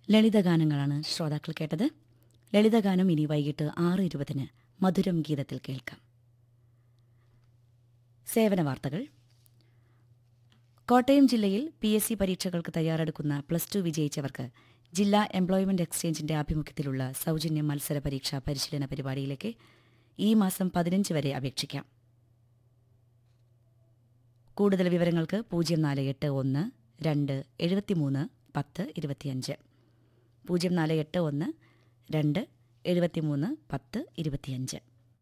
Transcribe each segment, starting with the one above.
ലളിതഗാനങ്ങളാണ് ശ്രോതാക്കൾ കേട്ടത് ലളിതഗാനം ഇനി വൈകിട്ട് ആറ് ഇരുപതിന് മധുരം ഗീതത്തിൽ കേൾക്കാം സേവന വാർത്തകൾ കോട്ടയം ജില്ലയിൽ പി എസ് സി പരീക്ഷകൾക്ക് തയ്യാറെടുക്കുന്ന പ്ലസ് ടു വിജയിച്ചവർക്ക് ജില്ലാ എംപ്ലോയ്മെന്റ് എക്സ്ചേഞ്ചിന്റെ ആഭിമുഖ്യത്തിലുള്ള സൗജന്യ മത്സര പരീക്ഷാ പരിശീലന പരിപാടിയിലേക്ക് ഈ മാസം പതിനഞ്ച് വരെ അപേക്ഷിക്കാം കൂടുതൽ വിവരങ്ങൾക്ക് പൂജ്യം നാല് എട്ട് ഒന്ന് രണ്ട് എഴുപത്തിമൂന്ന് പത്ത് ഇരുപത്തിയഞ്ച് പൂജ്യം നാല് എട്ട് ഒന്ന് രണ്ട് എഴുപത്തിമൂന്ന് പത്ത് ഇരുപത്തിയഞ്ച്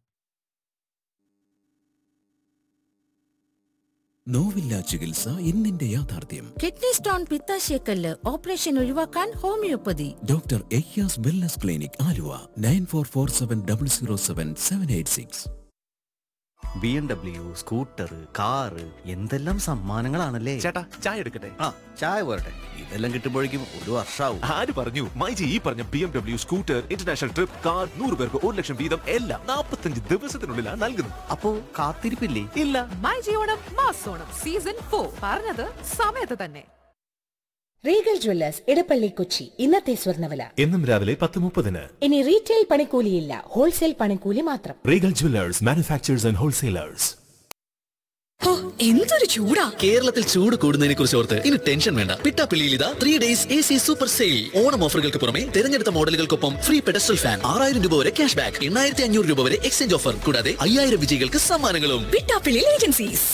നോവില്ല ചികിത്സ ഇന്നിന്റെ യാഥാർത്ഥ്യം കിഡ്നി സ്റ്റോൺ പിത്താശയക്കല്ല് ഓപ്പറേഷൻ ഒഴിവാക്കാൻ ഹോമിയോപ്പതി ഡോക്ടർ എയ്യാസ് wellness clinic Aluva nine four four seven double zero seven seven eight six B M W scooter car എന്തെല്ലാം സമ്മാനങ്ങളാണല്ലേ ചേട്ടാ ചായ എടുക്കട്ടെ ആ ചായ പോരട്ടെ ഇതെല്ലാം കിട്ടുമ്പോഴേക്കും ഒരു വർഷാവും ആര് പറഞ്ഞു മൈജി ഈ പറഞ്ഞ B M W scooter international trip car നൂറ് പേർക്ക് ഒരു ലക്ഷം വീതം എല്ലാം നാൽപ്പത്തഞ്ച് ദിവസത്തിനുള്ളിലാണ് നൽകുന്നത് അപ്പോ കാത്തിരിപ്പില്ലേ ഇല്ല മൈ ജിയോണം മാസോണം സീസൺ ഫോർ പറഞ്ഞത് സമയത്ത് തന്നെ റീഗൽ ജ്വല്ലേഴ്സ് ഇടപ്പള്ളി കൊച്ചി ഇന്നത്തെ സ്വർണ്ണവില എന്നും രാവിലെ പത്ത് മുപ്പതിന് ഇനി റീറ്റെയിൽ പണിക്കൂലിയില്ല ഹോൾസെയിൽ പണിക്കൂലി മാത്രം Regal jewellers manufacturers and wholesalers എന്തൊരു ചൂടാ കേരളത്തിൽ ചൂട് കൂടുന്നതിനെ കുറിച്ച് ഓർത്ത് ഇനി ടെൻഷൻ വേണ്ട പിട്ടാപ്പിള്ളിയിൽ ഇതാ three days A C super sale Onam ഓഫറുകൾക്ക് പുറമെ തിരഞ്ഞെടുത്ത മോഡലുകൾക്കൊപ്പം ഫ്രീ പെഡസ്റ്റൽ ഫാൻ ആറായിരം രൂപ വരെ ക്യാഷ് ബാക്ക് എണ്ണായിരത്തി അഞ്ഞൂറ് രൂപ വരെ എക്സ്ചേഞ്ച് ഓഫർ കൂടാതെ അയ്യായിരം വിജയികൾക്ക് സമ്മാനങ്ങളും പിട്ടാപ്പിള്ളി ഏജൻസീസ്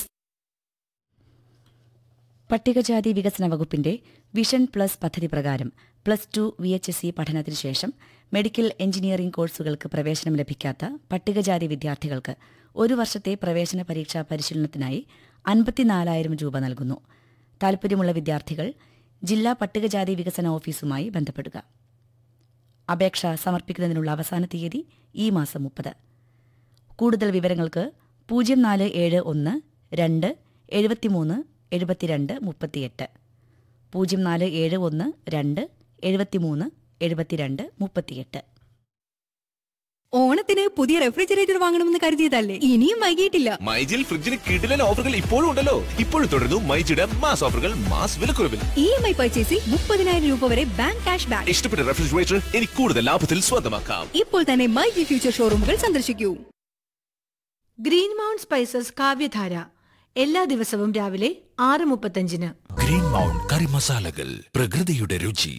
പട്ടികജാതി വികസന വകുപ്പിന്റെ വിഷൻ പ്ലസ് പദ്ധതി പ്രകാരം plus two V H S C പഠനത്തിനു ശേഷം മെഡിക്കൽ എഞ്ചിനീയറിംഗ് കോഴ്സുകൾക്ക് പ്രവേശനം ലഭിക്കാത്ത പട്ടികജാതി വിദ്യാർത്ഥികൾക്ക് ഒരു വർഷത്തെ പ്രവേശന പരീക്ഷാ പരിശീലനത്തിനായി അൻപത്തിനാലായിരം രൂപ നൽകുന്നു താൽപ്പര്യമുള്ള വിദ്യാർത്ഥികൾ ജില്ലാ പട്ടികജാതി വികസന ഓഫീസുമായി ബന്ധപ്പെടുക അപേക്ഷ സമർപ്പിക്കുന്നതിനുള്ള അവസാന തീയതി ഈ മാസം മുപ്പത് കൂടുതൽ വിവരങ്ങൾക്ക് പൂജ്യം നാല് ഏഴ് ഒന്ന് രണ്ട് എഴുപത്തിമൂന്ന് എഴുപത്തിരണ്ട് മുപ്പത്തിയെട്ട് പൂജ്യം നാല് ഏഴ് ഒന്ന് രണ്ട് എഴുപത്തിമൂന്ന് എഴുപത്തിരണ്ട് മുപ്പത്തിയെട്ട് ഓണത്തിന് പുതിയ റെഫ്രിജറേറ്റർ വാങ്ങണമെന്ന് കരുതിയതല്ലേ ഇനിയും വൈകിയിട്ടില്ല മൈജിൽ ഫ്രിഡ്ജിന് കിടിലൻ ഓഫറുകൾ ഇപ്പോഴും ഉണ്ടല്ലോ ഇപ്പോഴും തുടരുന്നു മൈജിയുടെ മാസ് ഓഫറുകൾ മാസ് വിലക്കുറവിൽ ഇ എം ഐ പർച്ചേസിൽ മുപ്പതിനായിരം രൂപ വരെ ബാങ്ക് ക്യാഷ് ബാക്ക് ഇഷ്ടപ്പെട്ട റെഫ്രിജറേറ്റർ ഇനി കൂടുതൽ ലാഭത്തിൽ സ്വന്തമാക്കാം ഇപ്പോൾ തന്നെ മൈ ജി ഫ്യൂച്ചർ ഷോറൂമുകൾ സന്ദർശിക്കൂ ഗ്രീൻ മൗണ്ട് സ്പൈസസ് കാവ്യധാര എല്ലാ ദിവസവും രാവിലെ ആറ് മുപ്പത്തഞ്ചിന് ഗ്രീൻ മൗണ്ട് കറി മസാലകൾ പ്രകൃതിയുടെ രുചി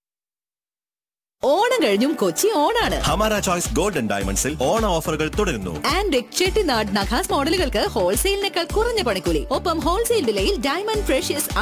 ഓണം കഴിഞ്ഞും കൊച്ചി ഓണാണ് ഹമാര ചോയ്സ് ഗോൾഡൻ ഡയമണ്ട്സിൽ ഓണ ഓഫറുകൾ തുടരുന്നു ആൻഡ് ചെട്ടിനാട് നഖാസ് മോഡലുകൾക്ക് ഹോൾസെയിലിനേക്കാൾ കുറഞ്ഞ പണിക്കൂലി ഒപ്പം ഹോൾസെയിൽ വിലയിൽ ഡയമണ്ട് ഫ്രഷ്യസ്